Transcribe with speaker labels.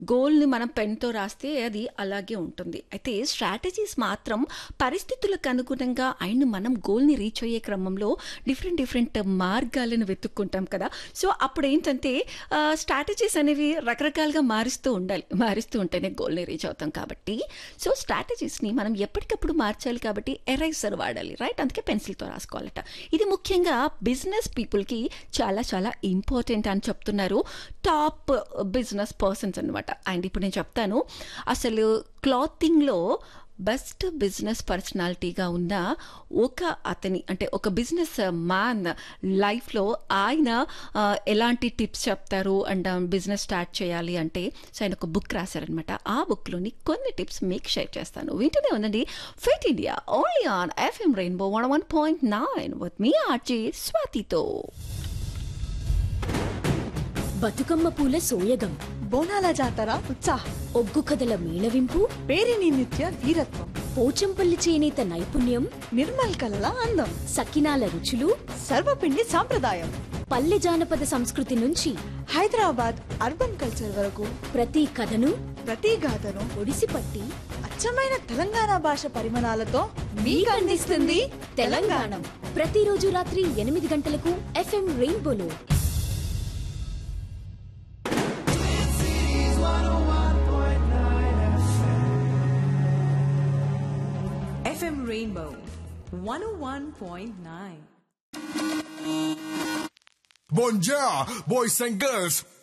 Speaker 1: గోల్ని మనం పెన్తో రాస్తే అది అలాగే ఉంటుంది అయితే స్ట్రాటజీస్ మాత్రం పరిస్థితులకు అనుగుణంగా అండ్ మనం గోల్ని రీచ్ అయ్యే క్రమంలో డిఫరెంట్ డిఫరెంట్ మార్గాలను వెతుక్కుంటాం కదా సో అప్పుడు ఏంటంటే స్ట్రాటజీస్ అనేవి రకరకాలుగా మారుస్తూ ఉండాలి మారుస్తూ ఉంటేనే గోల్ని రీచ్ అవుతాం కాబట్టి సో స్ట్రాటజీస్ని మనం ఎప్పటికప్పుడు మార్చాలి కాబట్టి ఎరైజర్ వాడాలి రైట్ అందుకే పెన్సిల్తో రాసుకోవాలట ఇది ముఖ్యంగా బిజినెస్ పీపుల్కి చాలా చాలా ఇంపార్టెంట్ అని చెప్తున్నారు టాప్ బిజినెస్ పర్సన్స్ అనమాట అండ్ ఇప్పుడు నేను చెప్తాను అసలు క్లాతింగ్లో బెస్ట్ బిజినెస్ పర్సనాలిటీగా ఉన్న ఒక అతని అంటే ఒక బిజినెస్ మ్యాన్ లైఫ్లో ఆయన ఆ, ఎలాంటి టిప్స్ చెప్తారు అండ్ బిజినెస్ స్టార్ట్ చేయాలి అంటే సో ఆయన ఒక బుక్ రాశారనమాట ఆ బుక్లోని కొన్ని టిప్స్ మీకు షేర్ చేస్తాను వింటూనే ఉందండి fit India only on FM rainbow one one point nine with me RJ స్వాతితో
Speaker 2: బతుకమ్మ పూల సోయగం
Speaker 3: బోనాల జాతర ఉత్సాహం
Speaker 2: ఒగ్గు కథల మేళవింపు
Speaker 3: పేరిని నిత్య వీరత్వం
Speaker 2: పోచంపల్లి చేనేత నైపుణ్యం
Speaker 3: నిర్మల్ కలల అందం
Speaker 2: సకినాల రుచులు
Speaker 3: సర్వపిండి సాంప్రదాయం
Speaker 2: పల్లె జానపద సంస్కృతి నుంచి
Speaker 3: హైదరాబాద్ అర్బన్ కల్చర్ వరకు
Speaker 2: ప్రతి కథను
Speaker 3: ప్రతి గాథను
Speaker 2: ఒడిసిపట్టి
Speaker 3: అచ్చమైన తెలంగాణ భాష పరిమాణాలతో మీకు అందిస్తుంది
Speaker 2: తెలంగాణ ప్రతిరోజు రాత్రి ఎనిమిది గంటలకు ఎఫ్ఎం రెయిన్బోలో
Speaker 4: FM Rainbow 101.9.
Speaker 5: Bonjour, boys and girls.